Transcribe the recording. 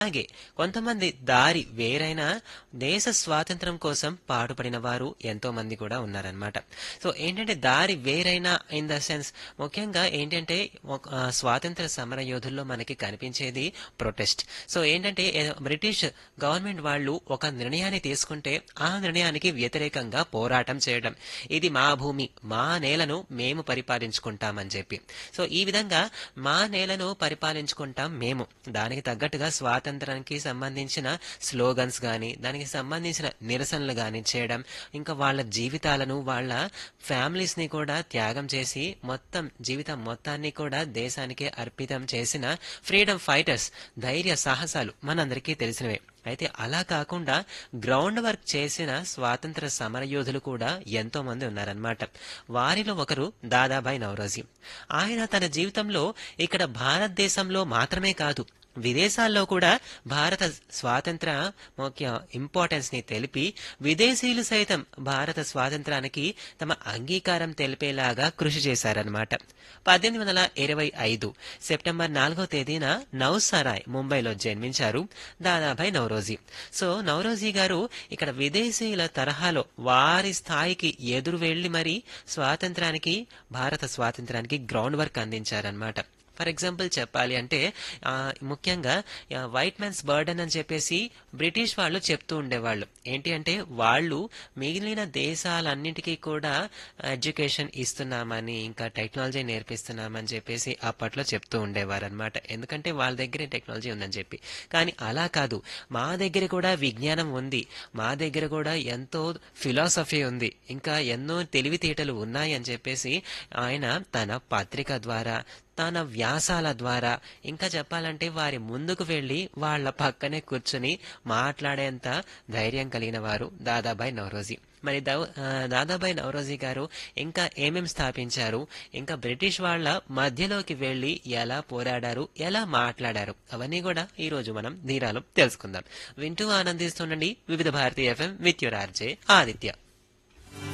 అలాగే కొంతమంది దారి వేరైనా దేశ స్వాతంత్రం కోసం పాటుపడిన వారు ఎంతో మంది కూడా ఉన్నారనమాట సో ఏంటంటే దారి వేరైనా ఇన్ ద సెన్స్ ముఖ్యంగా ఏంటంటే ఒక, ఆ, స్వాతంత్ర సమర యోధుల్లో మనకి కనిపించేది ప్రొటెస్ట్ సో ఏంటంటే ఏ- బ్రిటిష్ గవర్నమెంట్ వాళ్ళు ఒక నిర్ణయాన్ని తీసుకుంటే ఆ నిర్ణయానికి వ్యతిరేకంగా పోరాటం చేయడం ఇది మా భూమి మా నేలను మేము పరిపాలించుకుంటామని చెప్పి సో ఈ విధంగా మా నేలను పరిపాలించుకుంటాం మేము దానికి తగ్గట్టుగా స్వాతంత్రానికి సంబంధించిన స్లోగన్స్ గాని దానికి సంబంధించిన నిరసనలు గాని చేయడం ఇంకా వాళ్ళ జీవితాలను వాళ్ళ ఫ్యామిలీస్ ని కూడా త్యాగం చేసి మొత్తం జీవితం మొత్తాన్ని కూడా దేశానికి అర్పితం చేసిన ఫ్రీడమ్ ఫైటర్స్ ధైర్య సాహసాలు మనందరికీ తెలిసినవే అయితే అలా కాకుండా గ్రౌండ్ వర్క్ చేసిన స్వాతంత్ర సమరయోధులు కూడా ఎంతో మంది ఉన్నారన్నమాట వారిలో ఒకరు దాదాబాయి నవరోజీ ఆయన తన జీవితంలో ఇక్కడ భారతదేశంలో మాత్రమే కాదు విదేశాల్లో కూడా భారత స్వాతంత్ర ముఖ్య ఇంపార్టెన్స్ ని తెలిపి విదేశీయులు సైతం భారత స్వాతంత్రానికి తమ అంగీకారం తెలిపేలాగా కృషి చేశారన్నమాట పద్దెనిమిది వందల ఇరవై ఐదు సెప్టెంబర్ నాలుగో తేదీన నౌసరాయ్ ముంబైలో జన్మించారు దాదాభాయ్ నవరోజీ సో నవరోజీ గారు ఇక్కడ విదేశీయుల తరహాలో వారి స్థాయికి ఎదురు వెళ్లి మరి స్వాతంత్రానికి భారత స్వాతంత్రానికి గ్రౌండ్ వర్క్ అందించారనమాట ఫర్ ఎగ్జాంపుల్ చెప్పాలి అంటే ఆ, ముఖ్యంగా వైట్ మ్యాన్స్ బర్డన్ అని చెప్పేసి బ్రిటిష్ వాళ్ళు చెప్తూ ఉండేవాళ్ళు ఏంటి అంటే వాళ్ళు మిగిలిన దేశాలన్నింటికీ కూడా ఎడ్యుకేషన్ ఇస్తున్నామని ఇంకా టెక్నాలజీ నేర్పిస్తున్నామని చెప్పేసి అప్పట్లో చెప్తూ ఉండేవారు అనమాట ఎందుకంటే వాళ్ళ దగ్గరే టెక్నాలజీ ఉందని చెప్పి కానీ అలా కాదు మా దగ్గర కూడా విజ్ఞానం ఉంది మా దగ్గర కూడా ఎంతో ఫిలాసఫీ ఉంది ఇంకా ఎన్నో తెలివితేటలు ఉన్నాయి అని చెప్పేసి ఆయన తన పత్రిక ద్వారా తన వ్యాసాల ద్వారా ఇంకా చెప్పాలంటే వారి ముందుకు వెళ్లి వాళ్ళ పక్కనే కూర్చుని మాట్లాడేంత ధైర్యం కలిగిన వారు దాదాబాయ్ నవరోజీ మరి దౌ- ఆ, దాదాబాయ్ నవరోజీ గారు ఇంకా ఏమేం స్థాపించారు ఇంకా బ్రిటిష్ వాళ్ళ మధ్యలోకి వెళ్లి ఎలా పోరాడారు ఎలా మాట్లాడారు అవన్నీ కూడా ఈ రోజు మనం ధీరాలు తెలుసుకుందాం వింటూ ఆనందిస్తుండండి వివిధ భారతీయ FM with your RJ Aditya